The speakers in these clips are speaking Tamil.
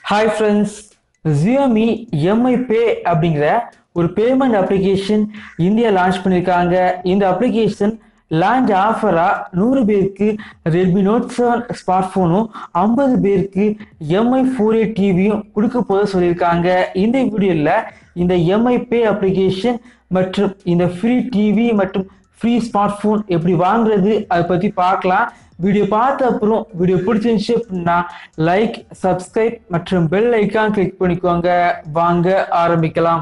hi friends Xiaomi MI Pay அப்படிங்கிற ஒரு பேமெண்ட் அப்ளிகேஷன் இந்தியா லான்ச் பண்ணியிருக்காங்க இந்த அப்ளிகேஷன் லான்ச் ஆஃபரா நூறு பேருக்கு ரெட்மி நோட் செவன் ஸ்மார்ட் ஃபோனும் ஐம்பது பேருக்கு எம்ஐ ஃபோர் ஏ டிவியும் கொடுக்க போத சொல்லியிருக்காங்க இந்த வீடியோவில் இந்த எம்ஐ பே அப்ளிகேஷன் மற்றும் இந்த ஃப்ரீ டிவி மற்றும் ஃப்ரீ ஸ்மார்ட் ஃபோன் எப்படி வாங்குறது அதை பற்றி பார்க்கலாம் வீடியோ பார்த்த அப்புறம் வீடியோ பிடிச்சிருந்துச்சு அப்படின்னா லைக் சப்ஸ்கிரைப் மற்றும் பெல் ஐக்கான் கிளிக் பண்ணிக்கோங்க வாங்க ஆரம்பிக்கலாம்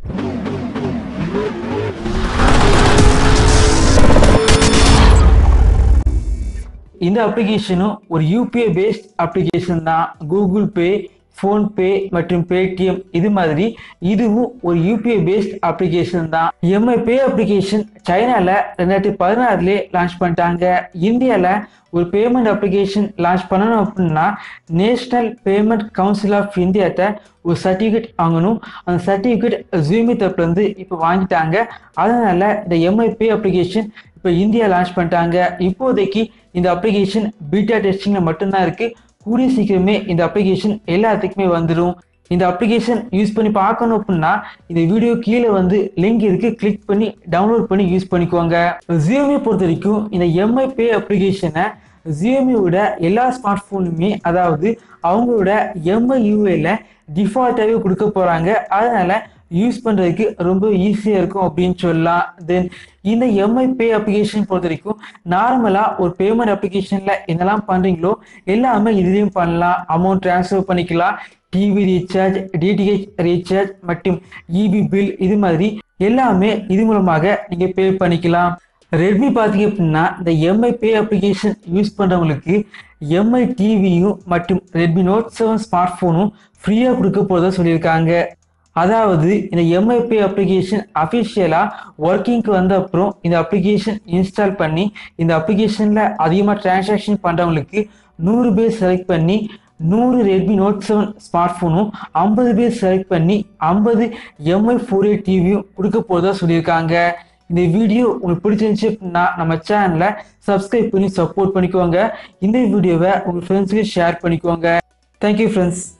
இந்த அப்ளிகேஷனும் ஒரு யூபிஐ பேஸ்ட் அப்ளிகேஷன் தான் கூகுள் பே ஃபோன்பே மற்றும் பேடிஎம் இது மாதிரி இதுவும் ஒரு யூபிஐ பேஸ்ட் அப்ளிகேஷன் தான் எம்ஐ பே அப்ளிகேஷன் சைனால ரெண்டாயிரத்தி பதினாறுலேயே லான்ச் பண்ணிட்டாங்க இந்தியாவில் ஒரு பேமெண்ட் அப்ளிகேஷன் லான்ச் பண்ணணும் அப்படின்னா நேஷனல் பேமெண்ட் கவுன்சில் ஆஃப் இந்தியாட்ட ஒரு சர்டிஃபிகேட் வாங்கணும் அந்த சர்டிஃபிகேட் ஜூமி தரப்புலேருந்து இப்போ வாங்கிட்டாங்க அதனால இந்த எம்ஐ பே அப்ளிகேஷன் இப்போ இந்தியா லான்ச் பண்ணிட்டாங்க இப்போதைக்கு இந்த அப்ளிகேஷன் பீட்டா டெஸ்டிங்கில் மட்டும்தான் இருக்குது கூடிய சீக்கிரமே இந்த அப்ளிகேஷன் எல்லாத்துக்குமே வந்துடும் இந்த அப்ளிகேஷன் யூஸ் பண்ணி பார்க்கணும் அப்படின்னா இந்த வீடியோ கீழே வந்து லிங்க் இருக்கு கிளிக் பண்ணி டவுன்லோட் பண்ணி யூஸ் பண்ணிக்கோங்க ஜியோமி பொறுத்த வரைக்கும் இந்த எம்ஐ பே அப்ளிகேஷனை ஜியோமியோட எல்லா ஸ்மார்ட் ஃபோனுமே அதாவது அவங்களோட எம்ஐ யூஏல டிஃபால்ட்டாகவே கொடுக்க போகிறாங்க அதனால யூஸ் பண்ணுறதுக்கு ரொம்ப ஈஸியாக இருக்கும் அப்படின்னு சொல்லலாம் தென் இந்த எம்ஐ பே அப்ளிகேஷன் பொறுத்த வரைக்கும் நார்மலாக ஒரு பேமெண்ட் அப்ளிகேஷனில் என்னெல்லாம் பண்ணுறீங்களோ எல்லாமே இதுலேயும் பண்ணலாம் அமௌண்ட் ட்ரான்ஸ்ஃபர் பண்ணிக்கலாம் டிவி ரீசார்ஜ் டிடிஹெச் ரீசார்ஜ் மற்றும் இபி பில் இது மாதிரி எல்லாமே இது மூலமாக நீங்கள் பே பண்ணிக்கலாம் ரெட்மி பார்த்தீங்க அப்படின்னா இந்த எம்ஐ பே அப்ளிகேஷன் யூஸ் பண்ணுறவங்களுக்கு எம்ஐ டிவியும் மற்றும் ரெட்மி நோட் செவன் ஸ்மார்ட் ஃபோனும் ஃப்ரீயாக கொடுக்க போகிறதா சொல்லியிருக்காங்க அதாவது இந்த எம்ஐபி அப்ளிகேஷன் அஃபிஷியலாக ஒர்க்கிங்க்கு வந்த அப்புறம் இந்த அப்ளிகேஷன் இன்ஸ்டால் பண்ணி இந்த அப்ளிகேஷனில் அதிகமாக டிரான்சாக்ஷன் பண்ணுறவங்களுக்கு நூறு பேர் செலக்ட் பண்ணி நூறு ரெட்மி நோட் செவன் ஸ்மார்ட் ஃபோனும் ஐம்பது பேர் செலக்ட் பண்ணி ஐம்பது எம்ஐ ஃபோர் ஏ டிவியும் கொடுக்க போகிறதா சொல்லியிருக்காங்க இந்த வீடியோ உங்களுக்கு பிடிச்சிருந்துச்சு அப்படின்னா நம்ம சேனலை சப்ஸ்கிரைப் பண்ணி சப்போர்ட் பண்ணிக்கோங்க இந்த வீடியோவை உங்கள் ஃப்ரெண்ட்ஸுக்கு ஷேர் பண்ணிக்கோங்க தேங்க்யூ ஃப்ரெண்ட்ஸ்